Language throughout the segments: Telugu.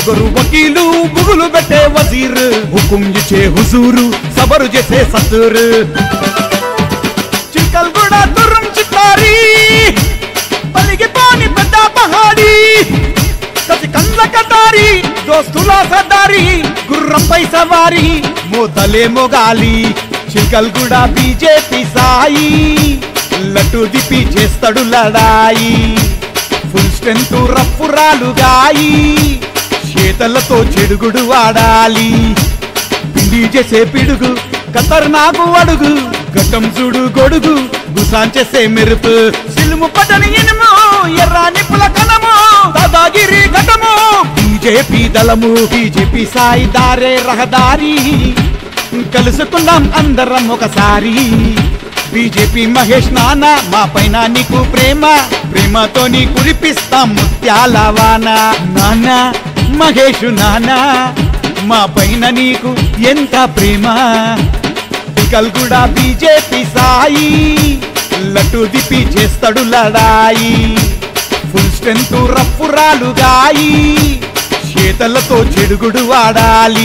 పొగరు వకీలు బుగులు పెట్టే వజీర్ హుకుం ఇచ్చే హుజూరు సబరు చేసే సతూరు చిక్కల్ కూడా తుర్రం చిత్తారి పలిగిపోని పెద్ద పహాడి కసి కంద కటారి దోస్తుల సర్దారి గుర్రంపై సవారి మోతలే మొగాలి చికల్ కూడా బీజేపీ సాయి లడ్డు దిప్పి చేస్తాడు లడాయి ఫుల్ స్ట్రెంత్ రప్పురాలుగాయి చేతలతో చెడుగుడు వాడాలి పిండి చేసే పిడుగు కతర్ నాకు అడుగు గట్టం చూడు గొడుగు గుసాన్ చేసే మెరుపు సిలుము పటని ఇనుము ఎర్ర నిప్పుల కనము దాదాగిరి ఘటము బీజేపీ దళము బీజేపీ సాయి దారే రహదారి కలుసుకుందాం అందరం ఒకసారి బీజేపీ మహేష్ నాన్న మా పైన నీకు ప్రేమ ప్రేమతో నీ కురిపిస్తాం ముత్యాల వాన నాన్న మహేష్ నాన్న మా పైన నీకు ఎంత ప్రేమ పికల్ కూడా బీజేపీ సాయి లడ్డు దిప్పి చేస్తాడు లడాయి ఫుల్ స్ట్రెంత్ రప్పురాలుగాయి చేతలతో చెడుగుడు వాడాలి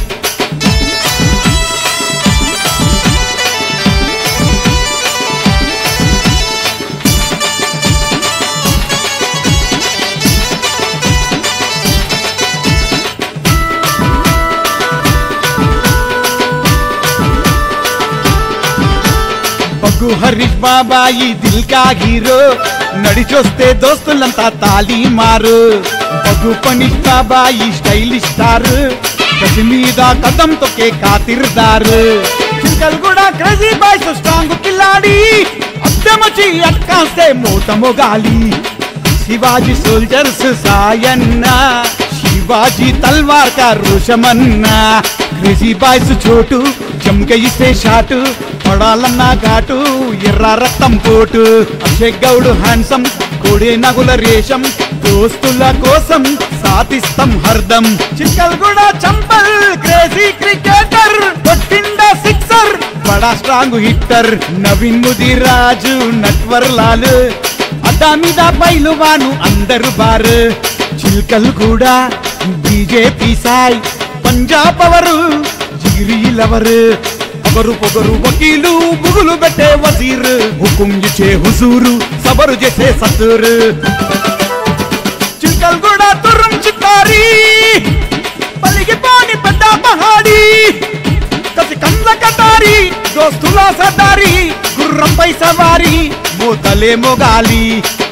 బగ్గు హరీష్ బాబాయి దిల్ కా హీరో నడిచొస్తే దోస్తులంతా తాళి మారు బగ్గు పనిష్ బాబాయి స్టైలిష్ స్టార్ గది మీద కదం తొక్కే కాతిర్దారు Chilkalguda crazy boys strong కిల్లాడి అద్దమచి అట్కాస్తే మూత మొగాలి శివాజీ సోల్జర్స్ సాయన్న శివాజీ తల్వార్ కా రోషమన్నా క్రేజీ బాయ్స్ చోటు జంక ఇస్తే షాటు పడాలన్నా ఘాటు ఎర్ర రక్తం పోటు అభిషేక్ గౌడు హ్యాండ్సమ్ కోడే నగుల రేషం దోస్తుల కోసం సాధిస్తాం హర్దం చిక్కల్ కూడా చంపల్ క్రేజీ క్రికెటర్ కొట్టిండ సిక్సర్ బడా స్ట్రాంగ్ హిట్టర్ నవీన్ ముదిరాజు నట్వర్ లాల్ అడ్డా మీద పైలువాను అందరు బారు Chilkalguda BJP Sai Punjab power జిగిరి లవరు పొగరు పొగరు వకీలు బుగులు పెట్టే వజీర్ హుకుం ఇచ్చే హుజూరు సబరు చేసే సతూరు చిల్కల్ కూడా తుర్రం చిత్తారి పలిగిపోని పెద్ద పహాడి కసి కంద కటారి దోస్తుల సర్దారి గుర్రంపై సవారి మోతలే మొగాలి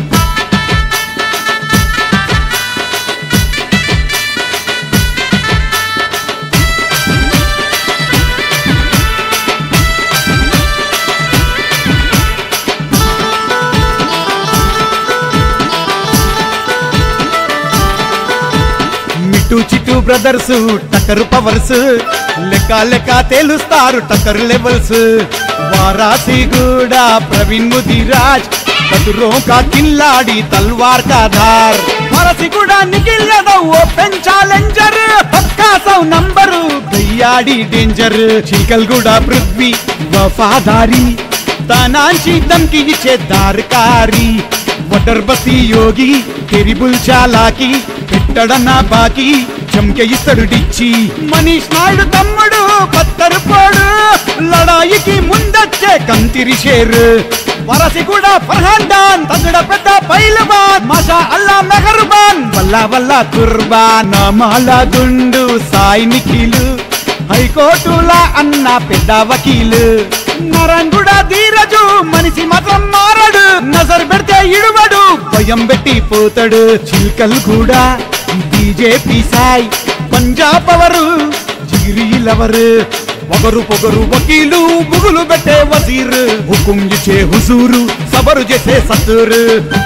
మిట్టు చిట్టు బ్రదర్స్ టక్కరు పవర్స్ లెక్క లెక్క తేలుస్తారు టక్కర్ లెవెల్స్ వారాసి కూడా ప్రవీణ్ ముదిరాజ్ కతురో కా కిల్లాడి తల్వార్ కా ధార్ వారాసి కూడా నిఖిల్ యాదవ్ ఓపెన్ ఛాలెంజర్ పక్కా సౌ నంబరు గయ్యాడి డేంజర్ చికల్ కూడా పృథ్వీ వఫాదారి తనాంచి దమ్కి ఇచ్చే దారికారి వటర్ బసి యోగి తెరిబుల్ చాలాకి పెట్టడన్న బాకి చంకె ఇస్తడు డిచ్చి మనీష్ నాయుడు తమ్ముడు పత్తరు పోడు లడాయికి ముందొచ్చే కంతిరి షేర్ వరసి కూడా ఫర్హాన్ డాన్ తగడ పెద్ద పైలవాన్ మజా అల్లా మెహర్బాన్ వల్ల వల్ల కుర్బాన్ మాల గుండు సాయి నిఖిలు హైకోర్టులా అన్న పెద్ద వకీలు నరంగుడ ధీరజు మనిషి మాత్రం మారడు నజర్ పెడితే ఇడువడు భయం పెట్టి పోతాడు Chilkalguda BJP Sai Punjab power జిగిరి లవరు ఒకరు పొగరు వకీలు బుగులు పెట్టే వజీర్ హుకుం ఇచ్చే హుజూరు సబరు చేసే సతూరు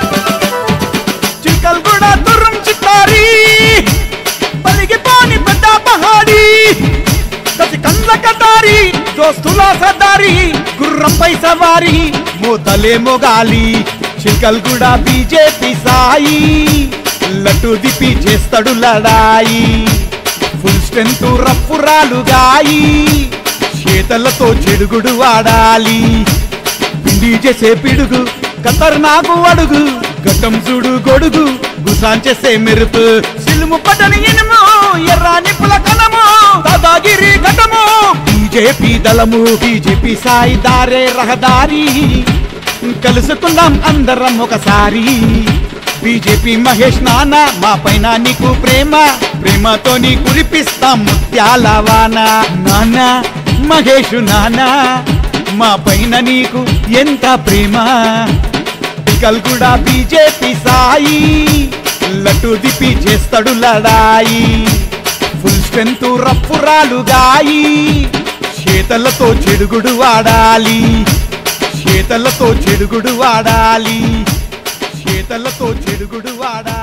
చిల్కల్ కూడా తుర్రం చిత్తారి పలిగిపోని పెద్ద పహాడి కసి కంద కటారి దోస్తుల సర్దారి గుర్రంపై సవారి మోతలే మొగాలి చిల్కల్ కూడా బీజేపీ సాయి లడ్డు దిప్పి చేస్తాడు లడాయి ఫుల్ స్ట్రెంత్ రప్పురాలుగాయి చేతలతో చెడుగుడు వాడాలి పిండి చేసే పిడుగు కతర్ నాకు అడుగు గట్టం చూడు గొడుగు గుసాన్ చేసే మెరుపు సిలుము పటని ఇనుము బీజేపీ దళము బీజేపీ సాయి దారే రహదారి కలుసుకుందాం అందరం ఒకసారి బీజేపీ మహేష్ నాన్న మా పైన నీకు ప్రేమ ప్రేమతో నీ కురిపిస్తాం ముత్యాల వాన నాన్న మహేష్ నాన్న మా పైన నీకు ఎంత ప్రేమ కల్ కూడా బీజేపీ సాయి లడ్డు దిప్పి చేస్తాడు లడాయి ఫుల్ స్ట్రెంత్ రప్పురాలు గాయి చేతలతో చెడుగుడు వాడాలి చేతలతో చెడుగుడు వాడాలి చేతలతో చెడుగుడు వాడాలి